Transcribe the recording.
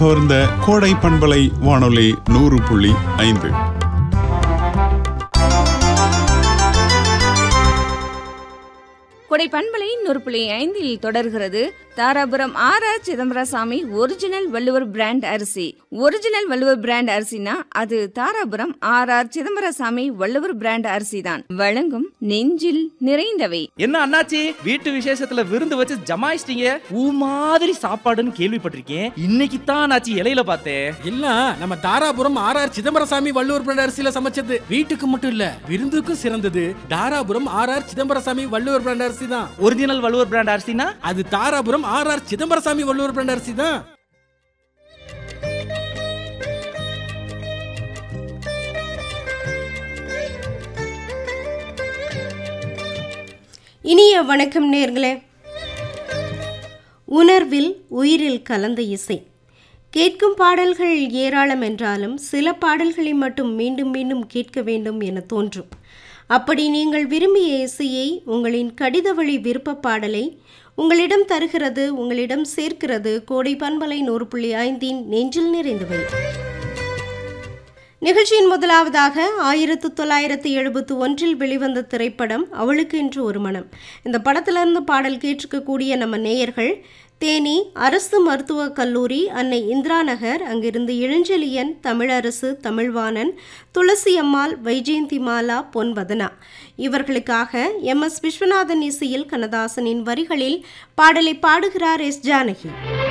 கவர்ந்த கோடை பண்பலை வானொலி நூறு புள்ளி ஐந்து கொடை பண்பலை நூறு புள்ளி ஐந்தில் தொடர்கிறது Dharapuram R R Chidambarasamy original Valluvar brand அரிசி ஒரிஜினல் வள்ளுவர் பிராண்ட் அரிசினா அது Dharapuram R R Chidambarasamy Valluvar brand அரிசி தான் வழங்கும் நெஞ்சில் நிறைந்தவை என்ன அண்ணாச்சி வீட்டு விசேஷத்துல விருந்து வச்சு ஜமாயிச்சிட்டீங்க ஊ மாதிரி சாப்பாடுன்னு கேள்விப்பட்டிருக்கேன் இன்னைக்கு தான் அண்ணாச்சி இலையில பார்த்தேன் எல்லாம் நம்ம Dharapuram R R Chidambarasamy Valluvar brand அரிசியில சமைச்சது வீட்டுக்கு மட்டும் இல்ல விருந்துக்கும் சிறந்தது Dharapuram R R Chidambarasamy Valluvar brand அரிசி தான் ஒரிஜினல் வள்ளுவர் பிராண்ட் அரிசினா அது Dharapuram R R Chidambarasamy Valluvar brand அரிசி தான் இனிய வணக்கம் நேர்களே உணர்வில் உயிரில் கலந்த இசை கேட்கும் பாடல்கள் ஏராளம் என்றாலும் சில பாடல்களை மட்டும் மீண்டும் மீண்டும் கேட்க வேண்டும் என தோன்றும் அப்படி நீங்கள் விரும்பிய இசையை உங்களின் கடித வழி விருப்ப பாடலை உங்களிடம் தருகிறது உங்களிடம் சேர்க்கிறது கோடை பண்பலை நூறு புள்ளி ஐந்தின் நெஞ்சில் நிறைந்தவை நிகழ்ச்சியின் முதலாவதாக ஆயிரத்து தொள்ளாயிரத்து எழுபத்து ஒன்றில் வெளிவந்த திரைப்படம் அவளுக்கு என்று ஒரு மனம் இந்த படத்திலிருந்து பாடல் கேட்டிருக்கக்கூடிய நம்ம நேயர்கள் தேனி அரசு மருத்துவக் கல்லூரி அன்னை இந்திரா நகர் அங்கிருந்து இளஞ்செழியன் தமிழரசு தமிழ்வாணன் துளசி அம்மாள் வைஜெயந்தி மாலா பொன்வதனா இவர்களுக்காக எம் எஸ் விஸ்வநாதன் இசையில் கண்ணதாசனின் வரிகளில் பாடலை பாடுகிறார் எஸ் ஜானகி